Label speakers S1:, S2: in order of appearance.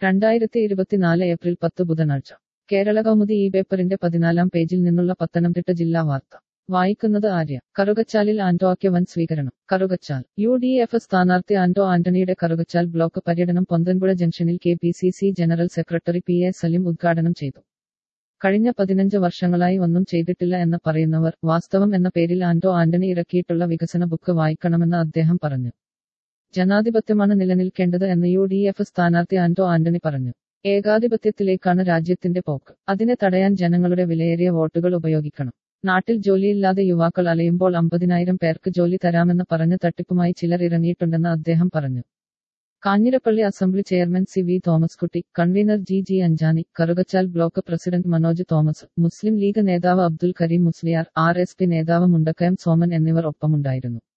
S1: രണ്ടായിരത്തി ഇരുപത്തിനാല് ഏപ്രിൽ പത്ത് ബുധനാഴ്ച കേരള കൗമുദി ഈ പേപ്പറിന്റെ പതിനാലാം പേജിൽ നിന്നുള്ള പത്തനംതിട്ട ജില്ലാ വാർത്ത വായിക്കുന്നത് ആര്യ കറുകച്ചാലിൽ ആന്റോയ്ക്ക് വൻ സ്വീകരണം കറുകച്ചാൽ യു ഡി എഫ് സ്ഥാനാർത്ഥി ആന്റോ ആന്റണിയുടെ കറുകച്ചാൽ ബ്ലോക്ക് പര്യടനം പൊന്തൻപുഴ ജംഗ്ഷനിൽ K P C C general secretary P A Salim ഉദ്ഘാടനം ചെയ്തു കഴിഞ്ഞ പതിനഞ്ച് വർഷങ്ങളായി ഒന്നും ചെയ്തിട്ടില്ല എന്ന് പറയുന്നവർ വാസ്തവം എന്ന പേരിൽ ആന്റോ ആന്റണി ഇറക്കിയിട്ടുള്ള വികസന ബുക്ക് വായിക്കണമെന്ന് അദ്ദേഹം പറഞ്ഞു ജനാധിപത്യമാണ് നിലനിൽക്കേണ്ടത് എന്ന് യു ഡി എഫ് സ്ഥാനാർത്ഥി ആന്റോ ആന്റണി പറഞ്ഞു ഏകാധിപത്യത്തിലേക്കാണ് രാജ്യത്തിന്റെ പോക്ക് അതിനെ തടയാൻ ജനങ്ങളുടെ വിലയേറിയ വോട്ടുകൾ ഉപയോഗിക്കണം നാട്ടിൽ ജോലിയില്ലാതെ യുവാക്കൾ അലയുമ്പോൾ അമ്പതിനായിരം പേർക്ക് ജോലി തരാമെന്ന് പറഞ്ഞ് തട്ടിപ്പുമായി ചിലർ ഇറങ്ങിയിട്ടുണ്ടെന്ന് അദ്ദേഹം പറഞ്ഞു Kanjirappally assembly chairman C V Thomas Kutty convener G G Anchani Karukachal block president Manoj Thomas Muslim League നേതാവ് Abdul Karim Musliyar R S P നേതാവ് മുണ്ടക്കയം സോമൻ എന്നിവർ ഒപ്പമുണ്ടായിരുന്നു